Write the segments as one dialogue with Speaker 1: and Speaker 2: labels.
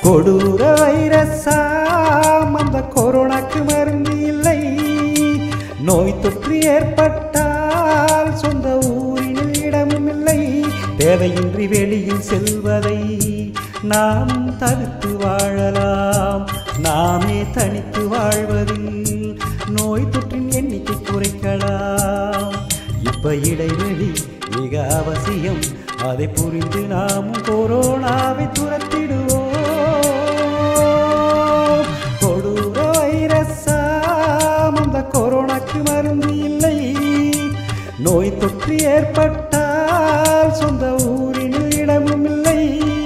Speaker 1: கொடூர வைரஸாம் அந்த கொரோனாக்கு மருந்து இல்லை நோய் தொற்று ஏற்பட்டால் சொந்த ஊரில் இடமும் இல்லை தேவையின்றி வெளியில் செல்வதை நாம் தடுத்து வாழலாம் நாமே தனித்து வாழ்வதில் நோய் தொற்றின் எண்ணிக்கை குறைக்கலாம் இப்ப இடைவெளி மிக அவசியம் அதை புரிந்து நாமும் கொரோனாவை துரத்திடுவோம் கொடூர வைரஸாம் அந்த கொரோனாக்கு மருந்து இல்லை நோய் தொற்று ஏற்பட்டால் சொந்த ஊரினில் இடமும் இல்லை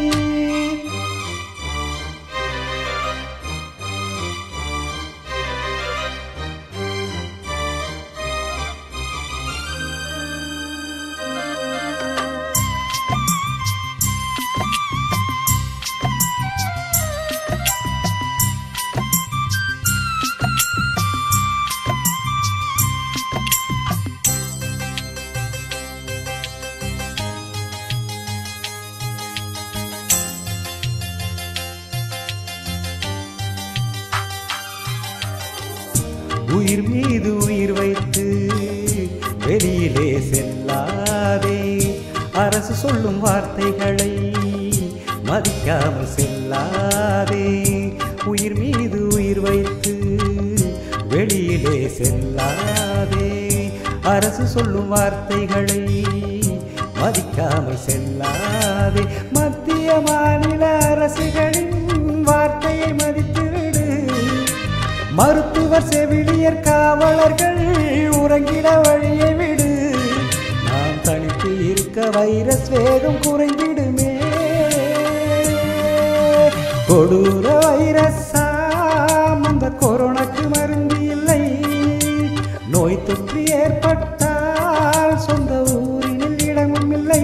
Speaker 1: உயிர் மீது உயிர் வைத்து வெளியிலே செல்லாதே அரசு சொல்லும் வார்த்தைகளை மதிக்காமல் செல்லாதே உயிர் மீது உயிர் வைத்து வெளியிலே செல்லாதே அரசு சொல்லும் வார்த்தைகளை மதிக்காமல் செல்லாதே மத்திய மாநில அரசுகளின் வார்த்தையை மதித்து விடு மருத்துவர் செவிலியர் காவலர்கள் உறங்கிட வழியை விடு நாம் தனித்து இருக்க வைரஸ் வேகம் குறைந்திடுமே கொடூர வைரஸாம் அந்த கொரோனாக்கு மருந்து இல்லை நோய் தொற்று ஏற்பட்டால் சொந்த ஊரினில் இடமும் இல்லை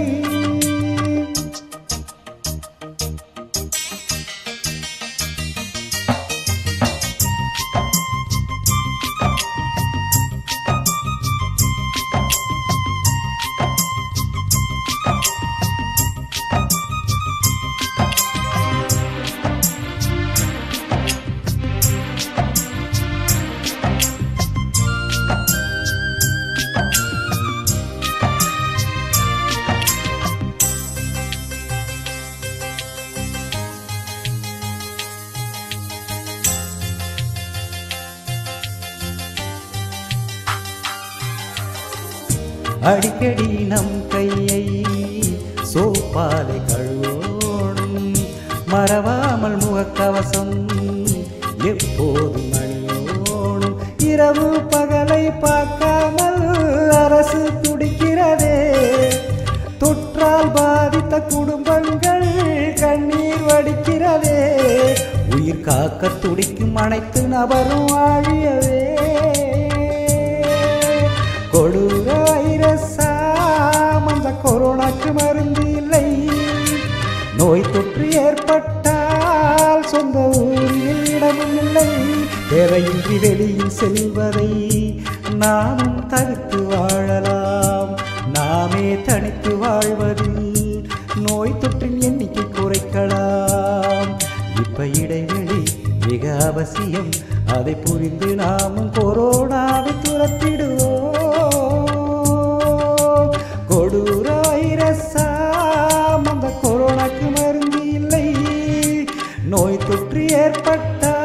Speaker 1: அடிக்கடி நம் கையை சோப்பாலை கழுவோணும் மறவாமல் முகக்கவசம் எப்போதும் அணியோணும் இரவு பகலை பார்க்காமல் அரசு துடிக்கிறதே தொற்றால் பாதித்த குடும்பங்கள் கண்ணீர் வடிக்கிறதே உயிர் காக்க துடிக்கும் அனைத்து நபரும் வாழியவே கொடூர வைரஸாம் அந்த கொரோனாக்கு மருந்து இல்லை நோய் தொற்று ஏற்பட்டால் சொந்த ஊரில் இடமும் இல்லை தேவையின்றி வெளியில் செல்வதை நாமும் தடுத்து வாழலாம் நாமே தனித்து வாழ்வதில் நோய் தொற்றின் எண்ணிக்கை குறைக்கலாம் இப்ப இடைவெளி மிக அவசியம் அதை புரிந்து நாமும் கொரோனாவை துரத்திடுவோம் கொடூர வைரஸாம் அந்த கொரோனாக்கு மருந்து இல்லை நோய் தொற்று ஏற்பட்டால்